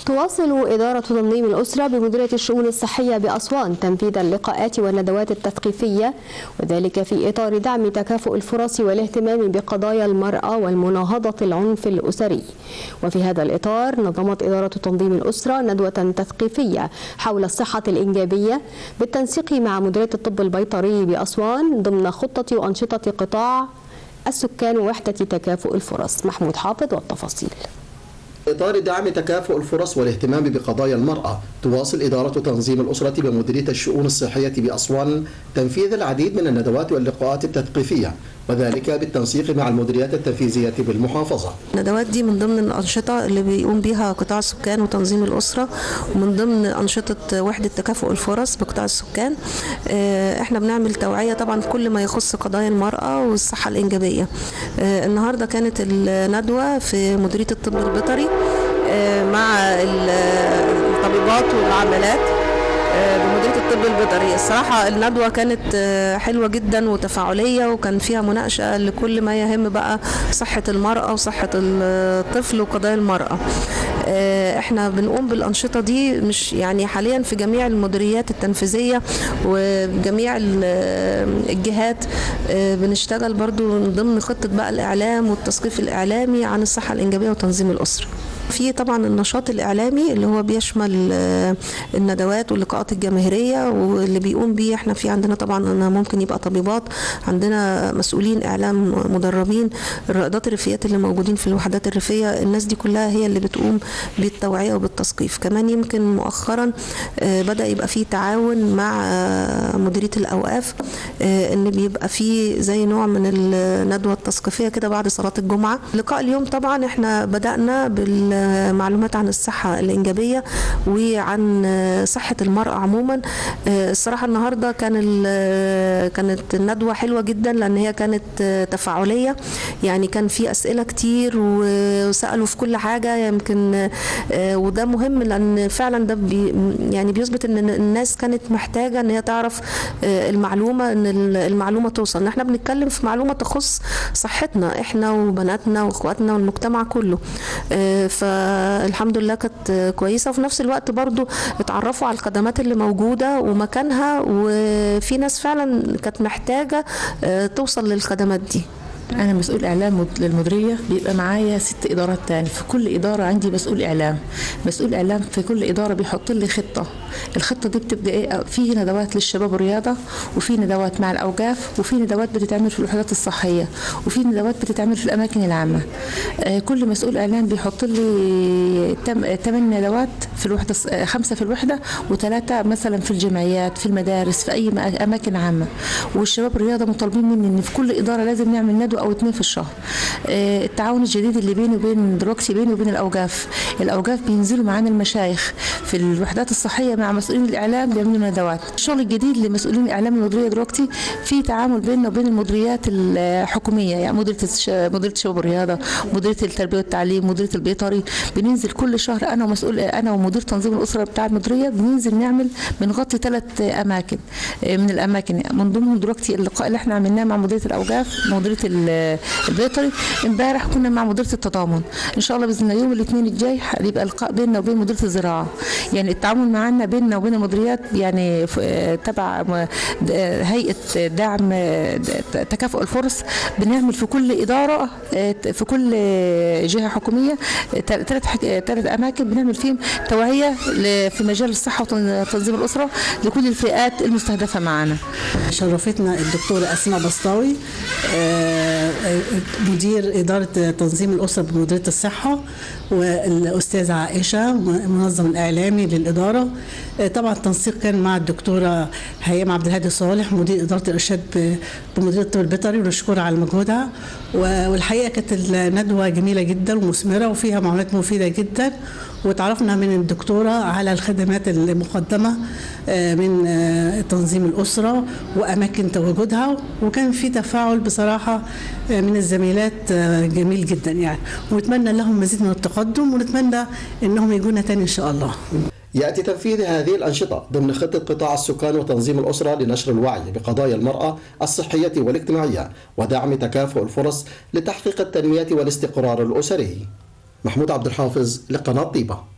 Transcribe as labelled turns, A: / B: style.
A: تواصل إدارة تنظيم الأسرة بمديرية الشؤون الصحية بأسوان تنفيذ اللقاءات والندوات التثقيفية وذلك في إطار دعم تكافؤ الفرص والاهتمام بقضايا المرأة والمناهضة العنف الأسري وفي هذا الإطار نظمت إدارة تنظيم الأسرة ندوة تثقيفية حول الصحة الإنجابية بالتنسيق مع مديرية الطب البيطري بأسوان ضمن خطة وأنشطة قطاع السكان ووحدة تكافؤ الفرص محمود حافظ والتفاصيل
B: إطار دعم تكافؤ الفرص والاهتمام بقضايا المرأة تواصل إدارة تنظيم الأسرة بمديرية الشؤون الصحية بأسوان تنفيذ العديد من الندوات واللقاءات التثقيفية وذلك بالتنسيق مع المديريات التنفيذية بالمحافظة
C: الندوات دي من ضمن الأنشطة اللي بيقوم بيها قطاع السكان وتنظيم الأسرة ومن ضمن أنشطة وحدة تكافؤ الفرص بقطاع السكان احنا بنعمل توعية طبعا كل ما يخص قضايا المرأة والصحة الإنجابية النهاردة كانت الندوة في مديرية الطب البيطري مع الطبيبات والعاملات بمديريه الطب البيطري الصراحه الندوه كانت حلوه جدا وتفاعليه وكان فيها مناقشه لكل ما يهم بقى صحه المراه وصحه الطفل وقضايا المراه احنا بنقوم بالانشطه دي مش يعني حاليا في جميع المديريات التنفيذيه وجميع الجهات بنشتغل برضو ضمن خطه بقى الاعلام والتثقيف الاعلامي عن الصحه الانجابيه وتنظيم الاسره في طبعا النشاط الاعلامي اللي هو بيشمل الندوات واللقاءات الجماهيريه واللي بيقوم بيه احنا في عندنا طبعا ممكن يبقى طبيبات عندنا مسؤولين اعلام مدربين الرائدات الريفيات اللي موجودين في الوحدات الريفيه الناس دي كلها هي اللي بتقوم بالتوعيه وبالتثقيف كمان يمكن مؤخرا بدا يبقى في تعاون مع مديريه الاوقاف ان بيبقى في زي نوع من الندوه التثقيفيه كده بعد صلاه الجمعه لقاء اليوم طبعا احنا بدانا بال معلومات عن الصحة الإنجابية وعن صحة المرأة عموما الصراحة النهاردة كان كانت الندوة حلوة جدا لأن هي كانت تفاعلية يعني كان في أسئلة كتير وسألوا في كل حاجة يمكن وده مهم لأن فعلا ده بي يعني بيثبت إن الناس كانت محتاجة إن هي تعرف المعلومة إن المعلومة توصل احنا بنتكلم في معلومة تخص صحتنا احنا وبناتنا واخواتنا والمجتمع كله فالحمد لله كانت كويسه وفي نفس الوقت برضو اتعرفوا على الخدمات اللي موجوده ومكانها وفي ناس فعلا كانت محتاجه توصل للخدمات دي
D: أنا مسؤول إعلام للمديرية بيبقى معايا ست إدارات تاني في كل إدارة عندي مسؤول إعلام مسؤول إعلام في كل إدارة بيحط لي خطة الخطة دي بتبقى إيه في ندوات للشباب والرياضة وفي ندوات مع الأوقاف وفي ندوات بتتعمل في الوحدات الصحية وفي ندوات بتتعمل في الأماكن العامة آه كل مسؤول إعلام بيحط لي ثمان ندوات في الوحدة خمسة في الوحدة وثلاثة مثلا في الجمعيات في المدارس في أي أماكن عامة والشباب الرياضة مطالبين مني إن في كل إدارة لازم نعمل ندوة او اثنين في الشهر التعاون الجديد اللي بيني وبين دلوقتي بيني وبين الاوقاف الاوقاف بينزلوا معانا المشايخ في الوحدات الصحيه مع مسؤولين الاعلام بيعملوا ندوات الشغل الجديد لمسؤولين الاعلام المديريه دلوقتي في تعامل بيننا وبين المديريات الحكوميه يعني مديريه مديريه الشباب والرياضه مديريه التربيه والتعليم مديريه البيطري بننزل كل شهر انا ومسؤول انا ومدير تنظيم الاسره بتاع المديريه بننزل نعمل بنغطي ثلاث اماكن من الاماكن من ضمنهم دلوقتي اللقاء اللي احنا عملناه مع مديريه الاوقاف مديريه البيطري امبارح كنا مع مديريه التضامن ان شاء الله باذن الله يوم الاثنين الجاي هيبقى لقاء بيننا وبين مديريه الزراعه يعني التعامل معنا بيننا وبين المديريات يعني تبع هيئه دعم تكافؤ الفرص بنعمل في كل اداره في كل جهه حكوميه ثلاث ثلاث اماكن بنعمل فيهم توعيه في مجال الصحه وتنظيم الاسره لكل الفئات المستهدفه معنا
E: شرفتنا الدكتوره اسماء بسطاوي مدير إدارة تنظيم الأسرة بمديرية الصحة والأستاذة عائشة منظم الإعلامي للإدارة طبعا التنسيق كان مع الدكتورة هيام عبد الهادي صالح مدير إدارة الإرشاد بمديرية الطب البيطري ونشكرها على مجهودها والحقيقة كانت الندوة جميلة جدا ومثمرة وفيها معلومات مفيدة جدا وتعرفنا من الدكتورة على الخدمات المقدمة من تنظيم الأسرة وأماكن تواجدها وكان في تفاعل بصراحة من الزميلات جميل جدا يعني ونتمنى لهم مزيد من التقدم ونتمنى أنهم يجونا تاني إن شاء الله
B: يأتي تنفيذ هذه الأنشطة ضمن خطة قطاع السكان وتنظيم الأسرة لنشر الوعي بقضايا المرأة الصحية والاجتماعية ودعم تكافؤ الفرص لتحقيق التنمية والاستقرار الأسري محمود عبد الحافظ لقناة طيبة